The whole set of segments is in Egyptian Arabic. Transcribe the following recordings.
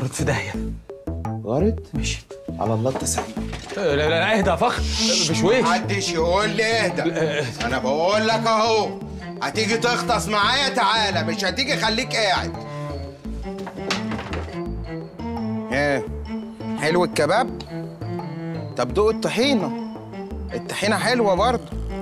غارت في داهيه غارت مشيت على الله انت سعيد لا لا لا اهدى يا فخر بشويش محدش يقول لي اهدى انا بقول لك اهو هتيجي تغطس معايا تعالى مش هتيجي خليك قاعد ايه حلو الكباب طب دوق الطحينه الطحينه حلوه برضه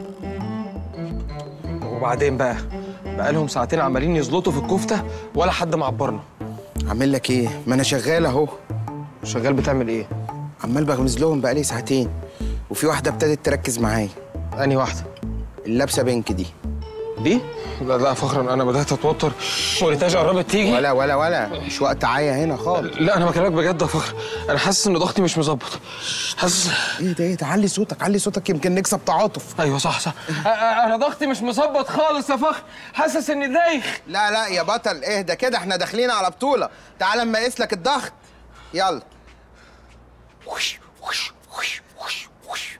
وبعدين بقى بقالهم ساعتين عمالين يزلطوا في الكفته ولا حد معبرنا اعمل لك ايه ما انا شغال اهو شغال بتعمل ايه عمال بغمز لهم بقالي ساعتين وفي واحده ابتدت تركز معايا انهي واحده اللابسه بينك دي دي لا لا فخرا انا بدات اتوتر ولتاج قربت تيجي ولا ولا ولا مش وقت عاية هنا خالص لا انا بكلمك بجد يا فخر انا حاسس ان ضغطي مش مظبط حاسس ايه ده ايه ده علي صوتك علي صوتك يمكن نكسب تعاطف ايوه صح صح أ- أ- انا ضغطي مش مظبط خالص يا فخر حاسس اني دايخ لا لا يا بطل اهدى كده احنا داخلين على بطولة تعال اما اقيس لك الضغط يلا وش وش وش وش وش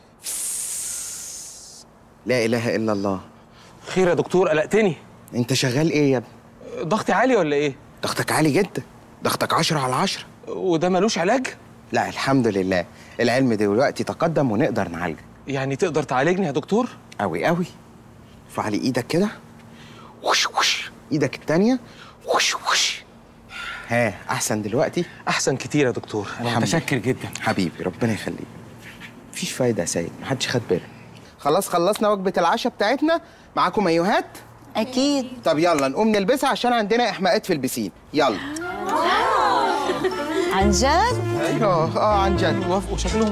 لا اله الا الله خير يا دكتور قلقتني انت شغال ايه يا ابني ضغطي عالي ولا ايه ضغطك عالي جدا ضغطك عشرة على عشرة وده ملوش علاج لا الحمد لله العلم دلوقتي تقدم ونقدر نعالجك يعني تقدر تعالجني يا دكتور قوي قوي ارفع لي ايدك كده وش وش ايدك التانية وش وش ها احسن دلوقتي احسن كتير يا دكتور انا الحمد متشكر جدا حبيبي ربنا يخليك مفيش فايده يا سيد محدش خد باله خلاص خلصنا وجبه العشاء بتاعتنا معاكم مايوهات أكيد طب يلا نقوم نلبسها عشان عندنا احماءات في البسين يلا عن جد اه اه عن جد وافقوا شكلهم